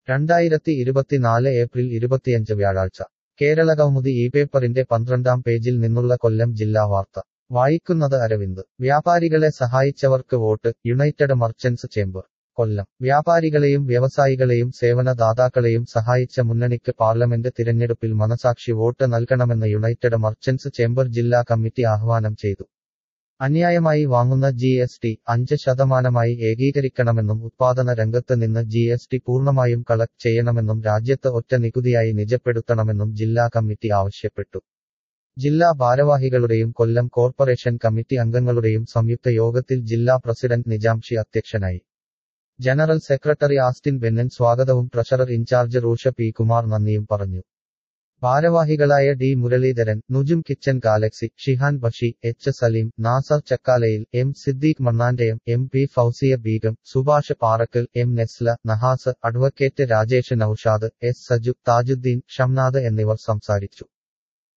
രണ്ടായിരത്തി ഇരുപത്തിനാല് ഏപ്രിൽ ഇരുപത്തിയഞ്ച് വ്യാഴാഴ്ച കേരളകൗമുദി ഈ പേപ്പറിന്റെ പന്ത്രണ്ടാം പേജിൽ നിന്നുള്ള കൊല്ലം ജില്ലാ വാർത്ത വായിക്കുന്നത് അരവിന്ദ് വ്യാപാരികളെ സഹായിച്ചവർക്ക് vote United Merchants Chamber Kollam വ്യാപാരികളെയും വ്യവസായികളെയും സേവനദാതാക്കളെയും സഹായിച്ച മുന്നണിക്ക് പാർലമെന്റ് തിരഞ്ഞെടുപ്പിൽ മനസാക്ഷി വോട്ട് നൽകണമെന്ന് യുണൈറ്റഡ് മർച്ചന്റ്സ് ചേംബർ ജില്ലാ കമ്മിറ്റി ആഹ്വാനം ചെയ്തു അന്യായമായി വാങ്ങുന്ന ജി എസ് ടി അഞ്ച് ശതമാനമായി ഏകീകരിക്കണമെന്നും ഉത്പാദന രംഗത്ത് നിന്ന് ജി എസ് ടി പൂർണ്ണമായും കളക്ട് ചെയ്യണമെന്നും രാജ്യത്ത് ഒറ്റ നികുതിയായി നിജപ്പെടുത്തണമെന്നും ജില്ലാ കമ്മിറ്റി ആവശ്യപ്പെട്ടു ജില്ലാ ഭാരവാഹികളുടെയും കൊല്ലം കോർപ്പറേഷൻ കമ്മിറ്റി അംഗങ്ങളുടെയും സംയുക്ത യോഗത്തിൽ ജില്ലാ പ്രസിഡന്റ് നിജാംഷി അധ്യക്ഷനായി ജനറൽ സെക്രട്ടറി ആസ്റ്റിൻ ബെന്നൻ സ്വാഗതവും treasurer in charge Rusha P Kumar നന്ദിയും പറഞ്ഞു ഭാരവാഹികളായ D Muraleedharan Nujum kitchen galaxy Shihan Bashi H Saleem Nasar ചക്കാലയിൽ എം സിദ്ദീഖ് മണ്ണാന്റയം M P Fousiya Beegum Subhash Parakkal M Nesla Nahas advocate Rajesh Noushad S Saju Thajudheen Shamnad എന്നിവർ സംസാരിച്ചു